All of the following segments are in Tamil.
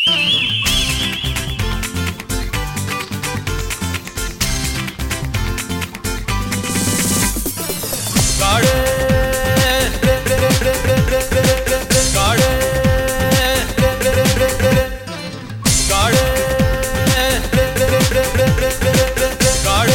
காடு காடு காடு காடு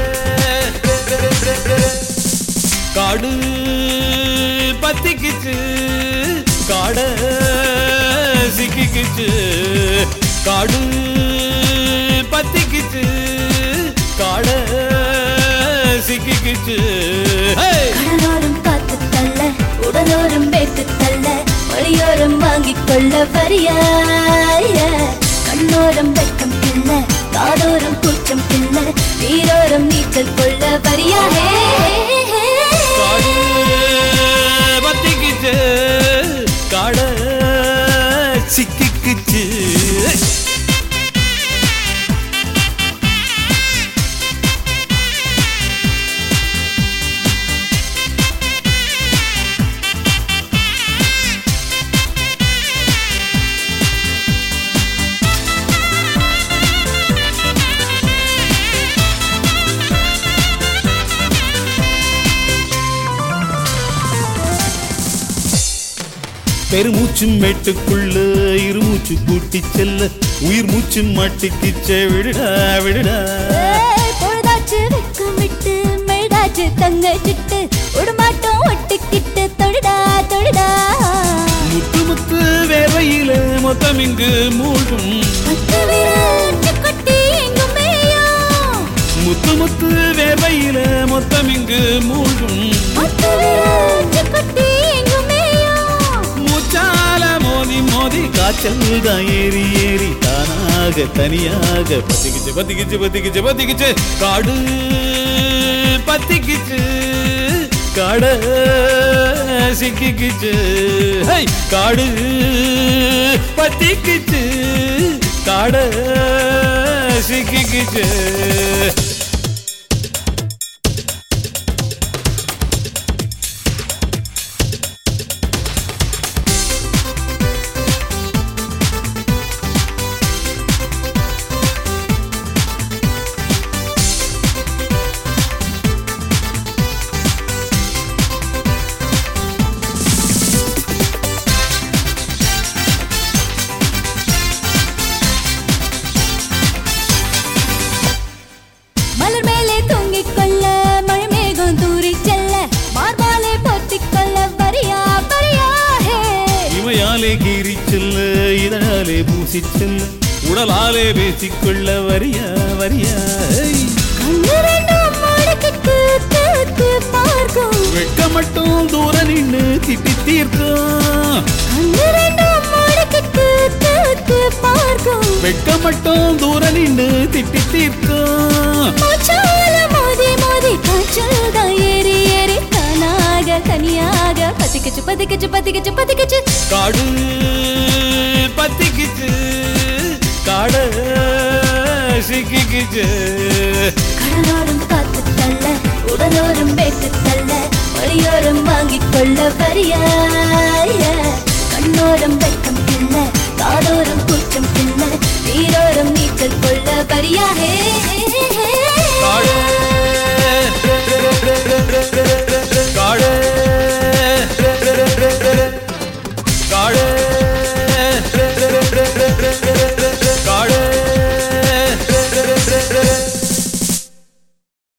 காடு பத்திக்குச்சு காட சிக்கிக்குச்சு காடு பத்திக்குச்சு காட சிக்கிக்குச்சு Hey! கடலோரம் காத்து தள்ள உடலோரம் பேத்து தள்ள வழியோரம் வாங்கிக் கொள்ள வரியாய கண்ணோரம் வெட்கம் பிள்ள காதோரம் கூச்சம் பிள்ள நீரோரம் நீச்சல் கொள்ள வரியாயே காடு பத்திக்குச்சு காட சிக்கிக்குச்சு பெருமூச்சும் மேட்டுக்குள்ள இருமூச்சு கூட்டி செல்ல உயிர் மூச்சு மாட்டிக்கிச்சே விடுடா விடுடா ஏய், பொழுதாச்சு வெக்கம் விட்டு மெழுதாச்சு தங்க சிட்டு உடுமாட்டம் ஒட்டிக்கிட்டு தொடுடா தொடுடா முத்து முத்து வேர்வையில மொத்தம் இங்கு மூழ்கும் பத்து விரல் கொட்டி எங்கும் மேயும் முத்து முத்து வேர்வையில மொத்தம் இங்கு மூழ்கும் பத்து விரல் கொட்டி எங்கும் மேயும் மூச்சால மோதி மோதி காய்ச்சல் தான் ஏறி ஏறி தானாக தனியாக பத்திக்கிச்சு பத்திக்கிச்சு பத்திக்கிச்சு பத்திக்கிச்சு காடு பத்திக்கிச்சு காட சிக்கிக்கிச்சு ஹை! காடு பத்திக்கிச்சு காட சிக்கிக்கிச்சு மலர் மேலே தூங்கிக் கொள்ள மழை மேகம் தூரி செல்ல மார்பாலே போத்திக் கொள்ள வரியா வரியா ஹே இமையாலே கீறி செல்ல இதழாலே பூசி செல்ல உடலாலே பேசிக்கொள்ள வரியா வரியா ஐ! கண்ணு ரெண்டும் மடக்கிட்டு தேத்து பார்க்கும் வெட்க மட்டும் தூர நின்னு திட்டி தீர்க்கும் கண்ணு ரெண்டும் மடக்கிட்டு தேத்து பார்க்கும் வெட்க மட்டும் தூர நின்னு திட்டி தீர்க்கும் மூச்சால மோதி மோதி காய்ச்சல் தான் ஏறி ஏறி தானாக தனியாக பத்திக்கிச்சு பத்திக்கிச்சு பத்திக்கிச்சு பத்திக்கிச்சு காடு பத்திக்கிச்சு காட சிக்கிக்கிச்சு கடலோரம் காத்து தள்ள உடலோரம் பேத்து தள்ள வழியோரம் வாங்கிக் கொள்ள வரியாய கண்ணோரம் வெட்கம்